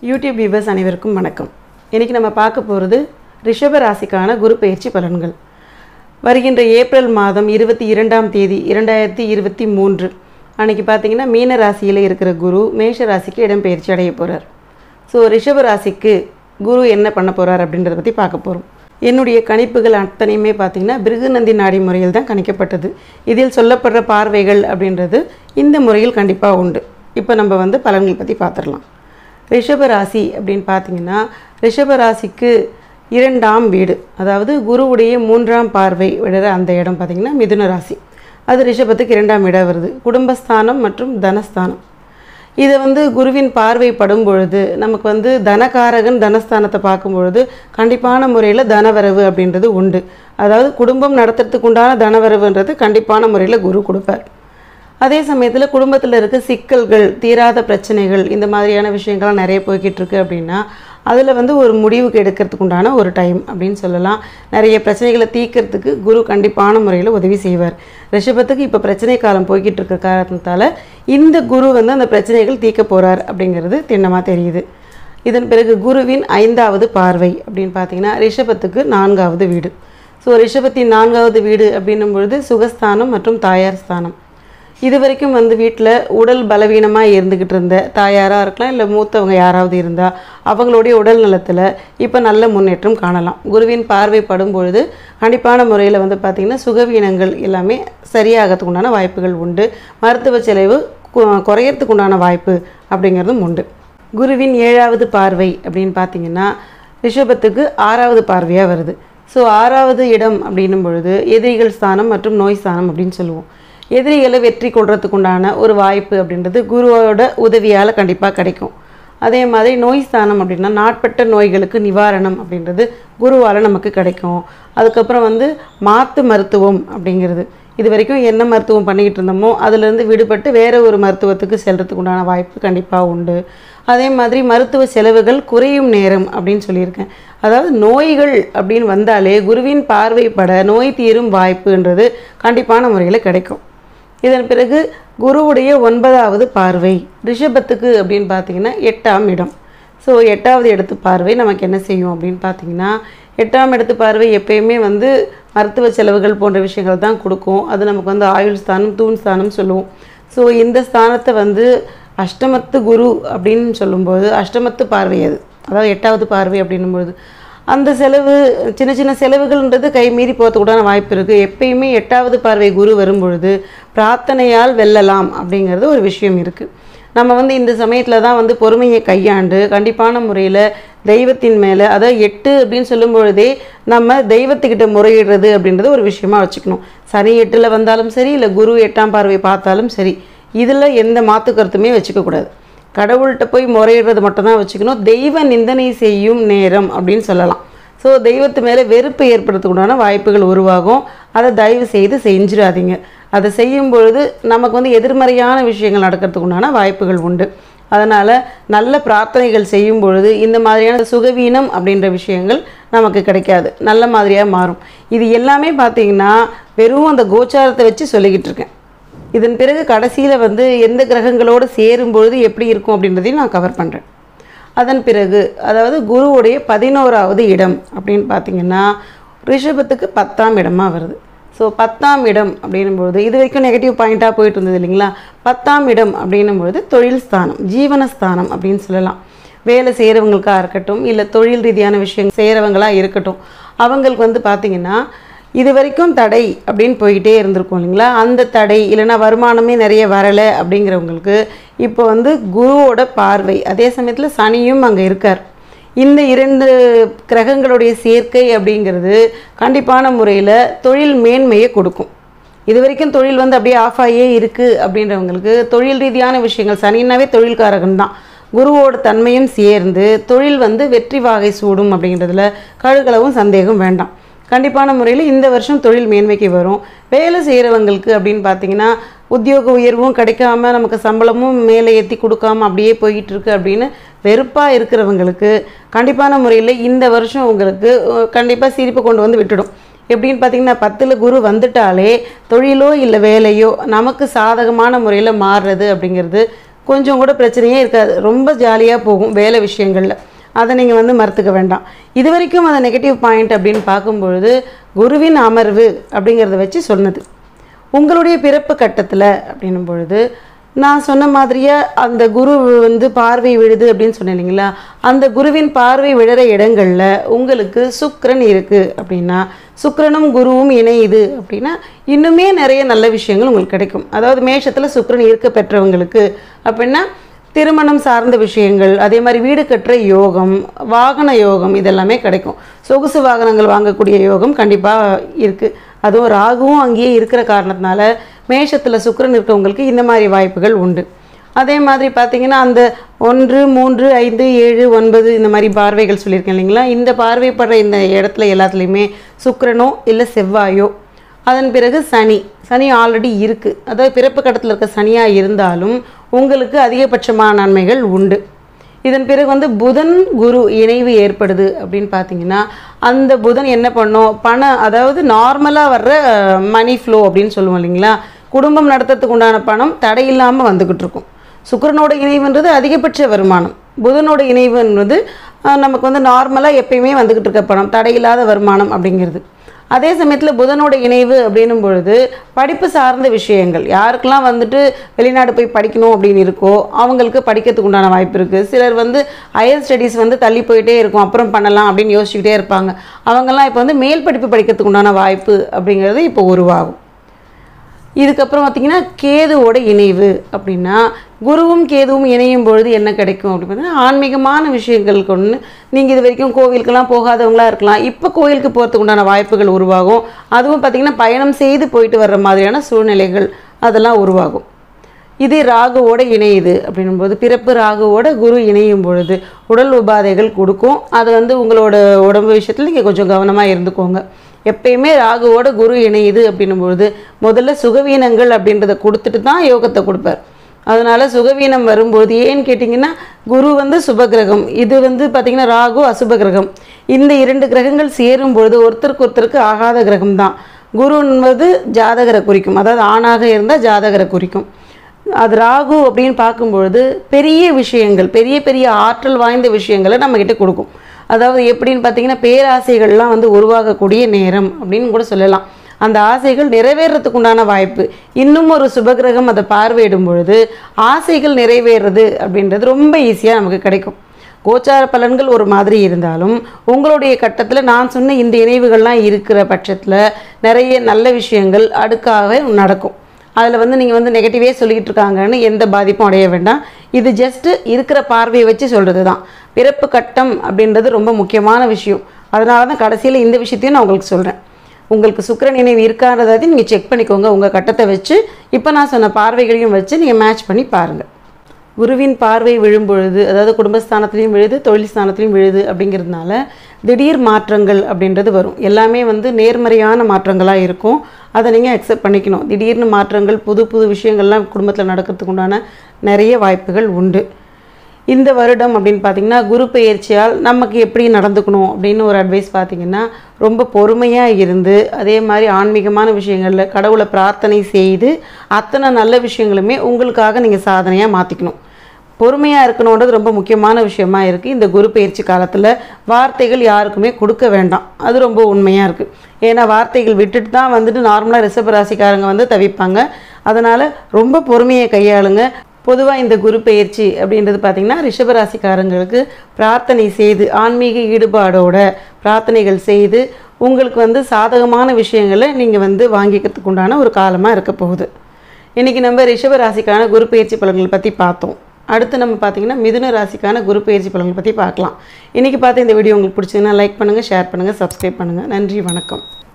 YouTube viewers அனைவருக்கும் வணக்கம் இன்றைக்கி நம்ம பார்க்க போகிறது ரிஷப ராசிக்கான குரு பயிற்சி பலன்கள் வருகின்ற ஏப்ரல் மாதம் இருபத்தி இரண்டாம் தேதி இரண்டாயிரத்தி இருபத்தி மூன்று அன்னைக்கு பார்த்தீங்கன்னா மீன ராசியில் இருக்கிற குரு மேஷ ராசிக்கு இடம்பெயர்ச்சி அடைய போகிறார் ஸோ ரிஷப ராசிக்கு குரு என்ன பண்ண போகிறார் அப்படின்றத பற்றி பார்க்க போகிறோம் என்னுடைய கணிப்புகள் அத்தனையுமே பார்த்தீங்கன்னா பிருகுநந்தி நாடி முறையில் தான் கணிக்கப்பட்டது இதில் சொல்லப்படுற பார்வைகள் அப்படின்றது இந்த முறையில் கண்டிப்பாக உண்டு இப்போ நம்ம வந்து பலன்கள் பற்றி பார்த்துடலாம் ரிஷப ராசி அப்படின்னு பார்த்தீங்கன்னா ரிஷப ராசிக்கு இரண்டாம் வீடு அதாவது குருவுடைய மூன்றாம் பார்வை விடுற அந்த இடம் பார்த்தீங்கன்னா மிதுன ராசி அது ரிஷபத்துக்கு இரண்டாம் இடம் வருது குடும்பஸ்தானம் மற்றும் தனஸ்தானம் இதை வந்து குருவின் பார்வை படும் பொழுது நமக்கு வந்து தனகாரகன் தனஸ்தானத்தை பார்க்கும் பொழுது கண்டிப்பான முறையில் தனவரவு அப்படின்றது உண்டு அதாவது குடும்பம் நடத்துறதுக்கு உண்டான தனவரவுன்றது கண்டிப்பான முறையில் குரு கொடுப்பார் அதே சமயத்தில் குடும்பத்தில் இருக்க சிக்கல்கள் தீராத பிரச்சனைகள் இந்த மாதிரியான விஷயங்கள்லாம் நிறைய போய்கிட்டு இருக்கு அப்படின்னா அதில் வந்து ஒரு முடிவுக்கு எடுக்கிறதுக்கு உண்டான ஒரு டைம் அப்படின்னு சொல்லலாம் நிறைய பிரச்சனைகளை தீர்க்கறதுக்கு குரு கண்டிப்பான முறையில் உதவி செய்வார் ரிஷபத்துக்கு இப்போ பிரச்சனை காலம் போய்கிட்டு இருக்க காரணத்தால் இந்த குரு வந்து அந்த பிரச்சனைகள் தீர்க்க போகிறார் அப்படிங்கிறது திண்ணமாக தெரியுது இதன் பிறகு குருவின் ஐந்தாவது பார்வை அப்படின்னு பார்த்தீங்கன்னா ரிஷபத்துக்கு நான்காவது வீடு ஸோ ரிஷபத்தின் நான்காவது வீடு அப்படின்னும் பொழுது சுகஸ்தானம் மற்றும் தாயார் ஸ்தானம் இது வரைக்கும் வந்து வீட்டில் உடல் பலவீனமாக இருந்துக்கிட்டு இருந்த தாயாராக இருக்கலாம் இல்லை மூத்தவங்க யாராவது இருந்தால் அவங்களுடைய உடல் நலத்தில் இப்போ நல்ல முன்னேற்றம் காணலாம் குருவின் பார்வை படும் பொழுது கண்டிப்பான முறையில் வந்து பார்த்திங்கன்னா சுகவீனங்கள் எல்லாமே சரியாகிறதுக்கு உண்டான வாய்ப்புகள் உண்டு மருத்துவ செலவு கு- குறையறதுக்கு உண்டான வாய்ப்பு அப்படிங்கிறதும் உண்டு குருவின் ஏழாவது பார்வை அப்படின்னு பார்த்தீங்கன்னா ரிஷபத்துக்கு ஆறாவது பார்வையாக வருது ஸோ ஆறாவது இடம் அப்படின்னும் பொழுது எதிரிகள் ஸ்தானம் மற்றும் நோய் ஸ்தானம் அப்படின்னு சொல்லுவோம் எதிரிகளை வெற்றி கொள்றதுக்கு உண்டான ஒரு வாய்ப்பு அப்படின்றது குருவோட உதவியால் கண்டிப்பாக கிடைக்கும் அதே மாதிரி நோய் ஸ்தானம் அப்படின்னா நாட்பட்ட நோய்களுக்கு நிவாரணம் அப்படின்றது குருவால் நமக்கு கிடைக்கும் அதுக்கப்புறம் வந்து மாற்று மருத்துவம் அப்படிங்கிறது இது வரைக்கும் என்ன மருத்துவம் பண்ணிக்கிட்டு இருந்தோமோ அதுலேருந்து விடுபட்டு வேறு ஒரு மருத்துவத்துக்கு செல்றதுக்கு உண்டான வாய்ப்பு கண்டிப்பாக உண்டு அதே மாதிரி மருத்துவ செலவுகள் குறையும் நேரம் அப்படின்னு சொல்லியிருக்கேன் அதாவது நோய்கள் அப்படின்னு வந்தாலே குருவின் பார்வைப்பட நோய் தீரும் வாய்ப்புன்றது கண்டிப்பான முறையில் கிடைக்கும் இதன் பிறகு குருவுடைய ஒன்பதாவது பார்வை ரிஷபத்துக்கு அப்படின்னு பார்த்தீங்கன்னா எட்டாம் இடம் ஸோ எட்டாவது இடத்து பார்வை நமக்கு என்ன செய்யும் அப்படின்னு பார்த்தீங்கன்னா எட்டாம் இடத்து பார்வை எப்பயுமே வந்து மருத்துவ செலவுகள் போன்ற விஷயங்கள் தான் கொடுக்கும் அது நமக்கு வந்து ஆயுள் ஸ்தானம் தூண் ஸ்தானம் சொல்லுவோம் ஸோ இந்த ஸ்தானத்தை வந்து அஷ்டமத்து குரு அப்படின்னு சொல்லும்போது அஷ்டமத்து பார்வை அது அதாவது எட்டாவது பார்வை அப்படின்னும்பொழுது அந்த செலவு சின்ன சின்ன செலவுகள்ன்றது கை மீறி போகிறதுக்குடான வாய்ப்பு இருக்குது எப்பயுமே எட்டாவது பார்வை குரு வரும்பொழுது பிரார்த்தனையால் வெல்லலாம் அப்படிங்கிறது ஒரு விஷயம் இருக்குது நம்ம வந்து இந்த சமயத்தில் தான் வந்து பொறுமையை கையாண்டு கண்டிப்பான முறையில் தெய்வத்தின் மேலே அதாவது எட்டு அப்படின்னு சொல்லும் பொழுதே நம்ம தெய்வத்துக்கிட்ட முறையிடுறது அப்படின்றது ஒரு விஷயமா வச்சுக்கணும் சனி எட்டில் வந்தாலும் சரி இல்லை குரு எட்டாம் பார்வை பார்த்தாலும் சரி இதில் எந்த மாற்று கருத்துமே வச்சுக்கக்கூடாது கடவுள்கிட்ட போய் முறையிடுறது மட்டும்தான் வச்சுக்கணும் தெய்வ நிந்தனை செய்யும் நேரம் அப்படின்னு சொல்லலாம் ஸோ தெய்வத்து மேலே வெறுப்பு ஏற்படுறதுக்குண்டான வாய்ப்புகள் உருவாகும் அதை தயவு செய்து செஞ்சிடாதீங்க அதை செய்யும் பொழுது நமக்கு வந்து எதிர்மறையான விஷயங்கள் நடக்கிறதுக்கு உண்டான வாய்ப்புகள் உண்டு அதனால் நல்ல பிரார்த்தனைகள் செய்யும் பொழுது இந்த மாதிரியான சுகவீனம் அப்படின்ற விஷயங்கள் நமக்கு கிடைக்காது நல்ல மாதிரியாக மாறும் இது எல்லாமே பார்த்தீங்கன்னா வெறும் அந்த கோச்சாரத்தை வச்சு சொல்லிக்கிட்டு இருக்கேன் இதன் பிறகு கடைசியில் வந்து எந்த கிரகங்களோடு சேரும் பொழுது எப்படி இருக்கும் அப்படின்றதையும் நான் கவர் பண்ணுறேன் அதன் பிறகு அதாவது குருவுடைய பதினோராவது இடம் அப்படின்னு பார்த்தீங்கன்னா ரிஷபத்துக்கு பத்தாம் இடமா வருது ஸோ பத்தாம் இடம் அப்படின்னும்பொழுது இது வரைக்கும் நெகட்டிவ் பாயிண்ட்டாக போயிட்டு இருந்தது இல்லைங்களா பத்தாம் இடம் அப்படின்னும்பொழுது தொழில் ஸ்தானம் ஜீவனஸ்தானம் அப்படின்னு சொல்லலாம் வேலை செய்கிறவங்களுக்காக இருக்கட்டும் இல்லை தொழில் ரீதியான விஷயம் செய்கிறவங்களா இருக்கட்டும் அவங்களுக்கு வந்து பார்த்திங்கன்னா இது வரைக்கும் தடை அப்படின்னு போய்கிட்டே இருந்திருக்கும் இல்லைங்களா அந்த தடை இல்லைன்னா வருமானமே நிறைய வரலை அப்படிங்கிறவங்களுக்கு இப்போ வந்து குருவோட பார்வை அதே சமயத்தில் சனியும் அங்கே இருக்கார் இந்த இரண்டு கிரகங்களுடைய சேர்க்கை அப்படிங்கிறது கண்டிப்பான முறையில் தொழில் மேன்மையை கொடுக்கும் இது வரைக்கும் தொழில் வந்து அப்படியே ஆஃப் ஆகியே இருக்குது அப்படின்றவங்களுக்கு தொழில் ரீதியான விஷயங்கள் சனினாவே தொழில்காரகன் தான் குருவோட தன்மையும் சேர்ந்து தொழில் வந்து வெற்றி வாகை சூடும் அப்படிங்கிறதுல கழுகளவும் சந்தேகம் வேண்டாம் கண்டிப்பான முறையில் இந்த வருஷம் தொழில் மேன்மைக்கு வரும் வேலை செய்கிறவங்களுக்கு அப்படின்னு பார்த்தீங்கன்னா உத்தியோக உயர்வும் கிடைக்காம நமக்கு சம்பளமும் மேலே ஏற்றி கொடுக்காம அப்படியே போயிட்டு இருக்கு அப்படின்னு வெறுப்பாக இருக்கிறவங்களுக்கு கண்டிப்பான முறையில் இந்த வருஷம் உங்களுக்கு கண்டிப்பாக சிரிப்பு கொண்டு வந்து விட்டுடும் எப்படின்னு பார்த்தீங்கன்னா பத்தில் குரு வந்துட்டாலே தொழிலோ இல்லை வேலையோ நமக்கு சாதகமான முறையில் மாறுறது அப்படிங்கிறது கொஞ்சம் கூட பிரச்சனையே இருக்காது ரொம்ப ஜாலியாக போகும் வேலை விஷயங்களில் அதை நீங்கள் வந்து மறுத்துக்க வேண்டாம் இது வரைக்கும் அந்த நெகட்டிவ் பாயிண்ட் அப்படின்னு பார்க்கும்பொழுது குருவின் அமர்வு அப்படிங்கிறத வச்சு சொன்னது உங்களுடைய பிறப்பு கட்டத்தில் அப்படின்னும் பொழுது நான் சொன்ன மாதிரியே அந்த குரு வந்து பார்வை விழுது அப்படின்னு சொன்னேன் இல்லைங்களா அந்த குருவின் பார்வை விழுற இடங்களில் உங்களுக்கு சுக்கிரன் இருக்குது அப்படின்னா சுக்கிரனும் குருவும் இணையுது அப்படின்னா இன்னுமே நிறைய நல்ல விஷயங்கள் உங்களுக்கு கிடைக்கும் அதாவது மேஷத்தில் சுக்கிரன் இருக்க பெற்றவங்களுக்கு அப்படின்னா திருமணம் சார்ந்த விஷயங்கள் அதே மாதிரி வீடு கட்டுற யோகம் வாகன யோகம் இதெல்லாமே கிடைக்கும் சொகுசு வாகனங்கள் வாங்கக்கூடிய யோகம் கண்டிப்பாக இருக்குது அதுவும் ராகுவும் அங்கேயே இருக்கிற காரணத்தினால மேஷத்தில் சுக்கிரன் இருக்கவங்களுக்கு இந்த மாதிரி வாய்ப்புகள் உண்டு அதே மாதிரி பார்த்தீங்கன்னா அந்த ஒன்று மூன்று ஐந்து ஏழு ஒன்பது இந்த மாதிரி பார்வைகள் சொல்லியிருக்கேன் இல்லைங்களா இந்த பார்வைப்படுற இந்த இடத்துல எல்லாத்துலேயுமே சுக்கிரனோ இல்லை செவ்வாயோ அதன் பிறகு சனி சனி ஆல்ரெடி இருக்குது அதாவது பிறப்பு கட்டத்தில் இருக்க சனியாக இருந்தாலும் உங்களுக்கு அதிகபட்சமான நன்மைகள் உண்டு இதன் பிறகு வந்து புதன் குரு இணைவு ஏற்படுது அப்படின்னு பார்த்தீங்கன்னா அந்த புதன் என்ன பண்ணும் பணம் அதாவது நார்மலாக வர்ற மணி ஃப்ளோ அப்படின்னு சொல்லுவோம் இல்லைங்களா குடும்பம் நடத்துறதுக்கு உண்டான பணம் தடையில்லாமல் வந்துக்கிட்டு இருக்கும் சுக்கிரனோட இணைவுன்றது அதிகபட்ச வருமானம் புதனோட இணைவுன்றது அஹ், நமக்கு வந்து நார்மலாக எப்பயுமே வந்துக்கிட்டு இருக்க பணம் தடையில்லாத வருமானம் அப்படிங்கிறது அதே சமயத்தில் புதனோட இணைவு அப்படின்னும் பொழுது படிப்பு சார்ந்த விஷயங்கள் யாருக்கெல்லாம் வந்துட்டு வெளிநாடு போய் படிக்கணும் அப்படின்னு இருக்கோ அவங்களுக்கு படிக்கிறதுக்கு உண்டான வாய்ப்பு இருக்குது சிலர் வந்து ஹையர் ஸ்டடீஸ் வந்து தள்ளி போயிட்டே இருக்கும் அப்புறம் பண்ணலாம் அப்படின்னு யோசிச்சுக்கிட்டே இருப்பாங்க அவங்கெல்லாம் இப்போ வந்து மேல் படிப்பு படிக்கிறதுக்கு உண்டான வாய்ப்பு அப்படிங்கிறது இப்போ உருவாகும் இதுக்கப்புறம் பார்த்தீங்கன்னா கேதுவோட இணைவு அப்படின்னா குருவும் கேதுவும் இணையும் பொழுது என்ன கிடைக்கும் அப்படின்னு பார்த்தீங்கன்னா ஆன்மீகமான விஷயங்கள் கொண்டு நீங்கள் இது வரைக்கும் கோவிலுக்கெல்லாம் போகாதவங்களா இருக்கலாம் இப்போ கோவிலுக்கு போகிறதுக்கு உண்டான வாய்ப்புகள் உருவாகும் அதுவும் பார்த்தீங்கன்னா பயணம் செய்து போயிட்டு வர்ற மாதிரியான சூழ்நிலைகள் அதெல்லாம் உருவாகும் இது ராகுவோட இணையுது அப்படின்னும்போது பிறப்பு ராகுவோட குரு இணையும் பொழுது உடல் உபாதைகள் கொடுக்கும் அது வந்து உங்களோட உடம்பு விஷயத்தில் நீங்கள் கொஞ்சம் கவனமாக இருந்துக்கோங்க எப்பயுமே ராகுவோட குரு இணையுது அப்படின்னும் பொழுது முதல்ல சுகவீனங்கள் அப்படின்றத கொடுத்துட்டு தான் யோகத்தை கொடுப்பார் அதனால சுகவீனம் வரும்போது ஏன்னு கேட்டிங்கன்னா குரு வந்து சுபகிரகம் இது வந்து பார்த்திங்கன்னா ராகு அசுப கிரகம் இந்த இரண்டு கிரகங்கள் சேரும் பொழுது ஒருத்தருக்கு ஒருத்தருக்கு ஆகாத கிரகம் தான் குரு என்பது ஜாதகரை குறிக்கும் அதாவது ஆணாக இருந்தால் ஜாதகரை குறிக்கும் அது ராகு அப்படின்னு பார்க்கும்பொழுது பெரிய விஷயங்கள் பெரிய பெரிய ஆற்றல் வாய்ந்த விஷயங்களை நம்மக்கிட்ட கொடுக்கும் அதாவது எப்படின்னு பார்த்தீங்கன்னா பேராசைகள்லாம் வந்து உருவாகக்கூடிய நேரம் அப்படின்னு கூட சொல்லலாம் அந்த ஆசைகள் நிறைவேறதுக்கு உண்டான வாய்ப்பு இன்னும் ஒரு சுபகிரகம் அதை பார்வையிடும் பொழுது ஆசைகள் நிறைவேறது அப்படின்றது ரொம்ப ஈஸியாக நமக்கு கிடைக்கும் கோச்சார பலன்கள் ஒரு மாதிரி இருந்தாலும் உங்களுடைய கட்டத்தில் நான் சொன்ன இந்த இணைவுகள்லாம் இருக்கிற பட்சத்தில் நிறைய நல்ல விஷயங்கள் அடுக்காக நடக்கும் அதில் வந்து நீங்கள் வந்து நெகட்டிவே சொல்லிக்கிட்டு இருக்காங்கன்னு எந்த பாதிப்பும் அடைய வேண்டாம் இது ஜஸ்ட்டு இருக்கிற பார்வையை வச்சு சொல்கிறது தான் பிறப்பு கட்டம் அப்படின்றது ரொம்ப முக்கியமான விஷயம் அதனால தான் கடைசியில் இந்த விஷயத்தையும் நான் உங்களுக்கு சொல்கிறேன் உங்களுக்கு சுக்கிர நினைவு இருக்கான்றதை நீங்கள் செக் பண்ணிக்கோங்க உங்கள் கட்டத்தை வச்சு இப்போ நான் சொன்ன பார்வைகளையும் வச்சு நீங்கள் மேட்ச் பண்ணி பாருங்கள் குருவின் பார்வை விழும்பொழுது அதாவது குடும்பஸ்தானத்துலேயும் விழுது தொழில் ஸ்தானத்துலேயும் விழுது அப்படிங்கிறதுனால திடீர் மாற்றங்கள் அப்படின்றது வரும் எல்லாமே வந்து நேர்மறையான மாற்றங்களாக இருக்கும் அதை நீங்கள் அக்செப்ட் பண்ணிக்கணும் திடீர்னு மாற்றங்கள் புது புது விஷயங்கள்லாம் குடும்பத்தில் நடக்கிறதுக்கு உண்டான நிறைய வாய்ப்புகள் உண்டு இந்த வருடம் அப்படின்னு பார்த்தீங்கன்னா குரு பெயர்ச்சியால் நமக்கு எப்படி நடந்துக்கணும் அப்படின்னு ஒரு அட்வைஸ் பார்த்தீங்கன்னா ரொம்ப பொறுமையாக இருந்து அதே மாதிரி ஆன்மீகமான விஷயங்களில் கடவுளை பிரார்த்தனை செய்து அத்தனை நல்ல விஷயங்களுமே உங்களுக்காக நீங்கள் சாதனையாக மாற்றிக்கணும் பொறுமையாக இருக்கணுன்றது ரொம்ப முக்கியமான விஷயமா இருக்குது இந்த குரு பயிற்சி காலத்தில் வார்த்தைகள் யாருக்குமே கொடுக்க வேண்டாம் அது ரொம்ப உண்மையாக இருக்குது ஏன்னா வார்த்தைகள் விட்டுட்டு தான் வந்துட்டு நார்மலாக ரிஷப ராசிக்காரங்க வந்து தவிப்பாங்க அதனால் ரொம்ப பொறுமையை கையாளுங்க பொதுவாக இந்த குரு பயிற்சி அப்படின்றது பார்த்திங்கன்னா ரிஷபராசிக்காரங்களுக்கு பிரார்த்தனை செய்து ஆன்மீக ஈடுபாடோட பிரார்த்தனைகள் செய்து உங்களுக்கு வந்து சாதகமான விஷயங்களை நீங்கள் வந்து வாங்கிக்கிறதுக்கு உண்டான ஒரு காலமாக இருக்க போகுது இன்றைக்கி நம்ம ரிஷப ராசிக்கான குரு பயிற்சி பலன்களை பற்றி பார்த்தோம் அடுத்து நம்ம பார்த்தீங்கன்னா மிதுன ராசிக்கான குரு பயிற்சி பலன்களை பற்றி பார்க்கலாம் இன்றைக்கி பார்த்த இந்த வீடியோ உங்களுக்கு பிடிச்சதுன்னா லைக் பண்ணுங்கள் ஷேர் பண்ணுங்கள் சப்ஸ்கிரைப் பண்ணுங்கள் நன்றி வணக்கம்